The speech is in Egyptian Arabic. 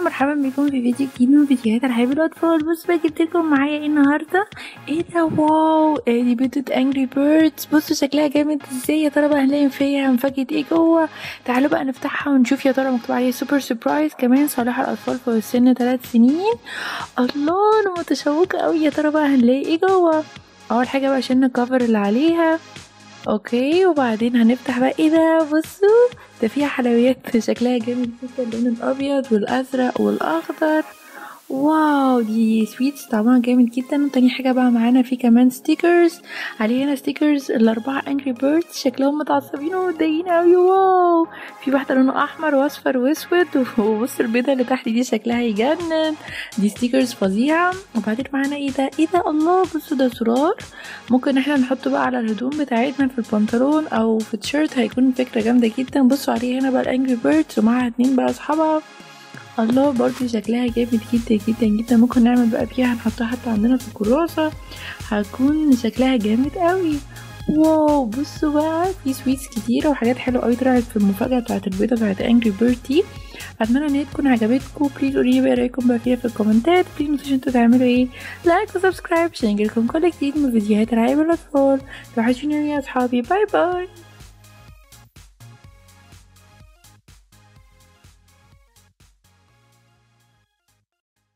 مرحبا بكم في فيديو جديد من فيديوهات العاب الاطفال بصوا بقى جبت لكم معايا ايه النهارده ايه ده واو إيه دي بيضة انجري بيردز بصوا شكلها جامد ازاي يا ترى بقى هنلاقي فيها مفاجأة ايه جوه تعالوا بقى نفتحها ونشوف يا ترى مكتوب عليها سوبر سربرايز كمان صالح الاطفال فوق السن 3 سنين الله انا متشوقة قوي يا ترى بقى هنلاقي ايه جوه اول حاجة بقى شلنا الكفر اللي عليها اوكي وبعدين هنفتح بقى ايه ده بصوا ده فيها حلويات شكلها جامد جدا اللون الابيض والازرق والاخضر واو دي سويتس طعمها جامد جدا وتاني حاجة بقى معانا في كمان ستيكرز عليه هنا ستيكرز الأربعة انجري بيردز شكلهم متعصبين ومتضايقين أوي واو في واحدة لونه أحمر وأصفر وأسود وبص البيضة اللي تحت دي شكلها يجنن دي ستيكرز فظيعة وبعدين معانا ايه ده ايه ده الله بصوا ده زرار ممكن احنا نحطه بقى على الهدوم بتاعتنا في البنطلون أو في التيشيرت هيكون فكرة جامدة جدا بصوا عليه هنا بقى الانجري بيردز ومعاها اتنين بقى أصحابها الله برضو شكلها جامد جدا جدا جدا ممكن نعمل بقى فيها هنحطها حتى عندنا في الكراسة هتكون شكلها جامد قوي واو بصوا بقى في سويتس كتيرة وحاجات حلوة قوي طلعت في المفاجأة بتاعت البيضة بتاعت انجري بيرد دي اتمنى ان هي تكون عجبتكم بليز قولي بقى رايكم بقى فيها في الكومنتات بليز متنسوش انتوا تعملوا ايه لايك وسبسكرايب عشان يجيلكم كل جديد من فيديوهات العاب الاطفال توحشوني يا اصحابي باي باي